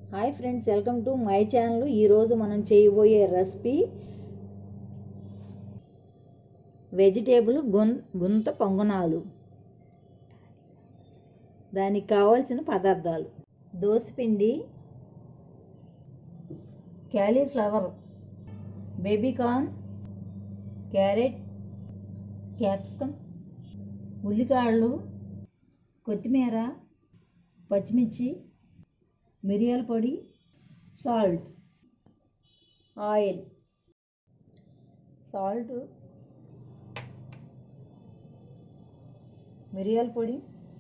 Hi friends welcome to my channel ఈరోజు మనం చేయబోయే రెసిపీ వెజిటేబుల్ గున్ గుంత పొంగనాలు దానికి కావాల్సిన పదార్థాలు దోసపిండి క్యాలీఫ్లవర్ బేబీకార్న్ క్యారెట్ క్యాప్సికమ్ ఉల్లికాడలు కొత్తిమీర పచ్చిమిర్చి మిరియాల పొడి సాల్ట్ ఆయిల్ సాల్ట్ మిరియాల పొడి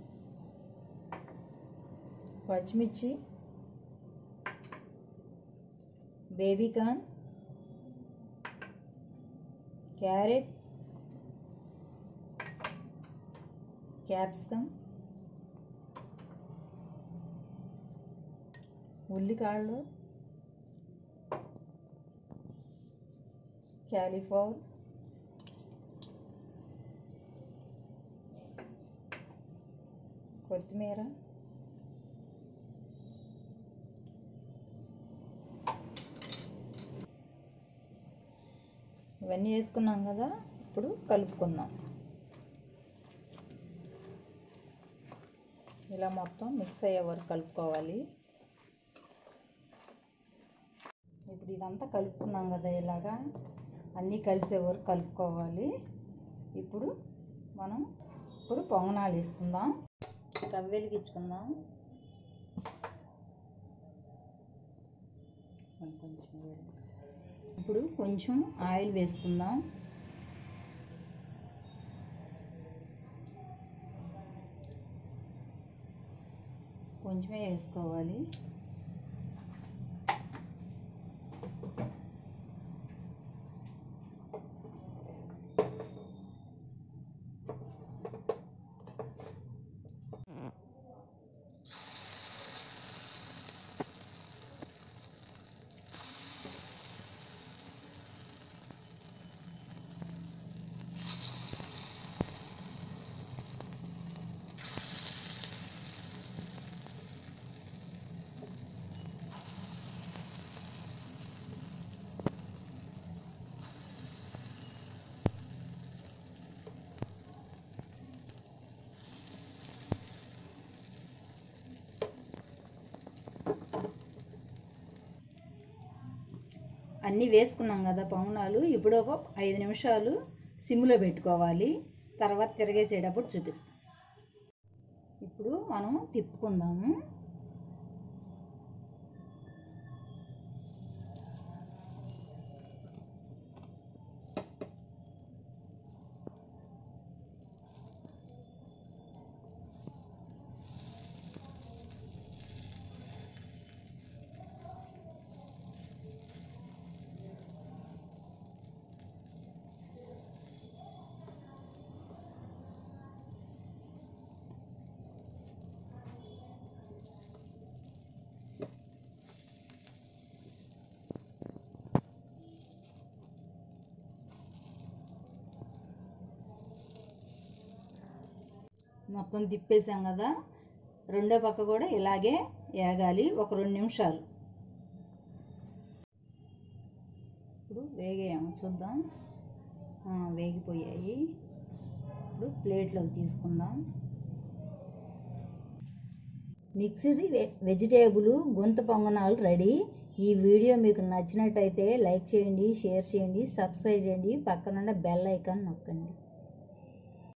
పచ్చిమిర్చి బేబీకార్న్ క్యారెట్ క్యాప్సికమ్ ఉల్లికాడలు క్యాలీఫ్లవర్ కొత్తిమీర ఇవన్నీ వేసుకున్నాం కదా ఇప్పుడు కలుపుకుందాం ఇలా మొత్తం మిక్స్ అయ్యే వరకు కలుపుకోవాలి ఇప్పుడు ఇదంతా కలుపుకున్నాం కదా ఇలాగా అన్నీ కలిసే వరకు కలుపుకోవాలి ఇప్పుడు మనం ఇప్పుడు పొంగనాలు వేసుకుందాం స్టవ్ వెలిగించుకుందాం కొంచెం వేడి. ఇప్పుడు కొంచెం ఆయిల్ వేసుకుందాం కొంచెమే వేసుకోవాలి అన్నీ వేసుకున్నాం కదా పొంగనాలు ఇప్పుడు ఒక ఐదు నిమిషాలు సిమ్లో పెట్టుకోవాలి తర్వాత తిరగేసేటప్పుడు చూపిస్తాం ఇప్పుడు మనం తిప్పుకుందాము మొత్తం తిప్పేసాం కదా రెండో పక్క కూడా ఇలాగే వేగాలి ఒక రెండు నిమిషాలు ఇప్పుడు వేగాము చూద్దాం ఆ, వేగిపోయాయి ఇప్పుడు ప్లేట్లోకి తీసుకుందాం మిక్స్డ్ వెజిటేబుల్ గుంత పొంగనాలు రెడీ ఈ వీడియో మీకు నచ్చినట్టయితే లైక్ చేయండి షేర్ చేయండి సబ్స్క్రైబ్ చేయండి పక్కనున్న బెల్ ఐకాన్ నొక్కండి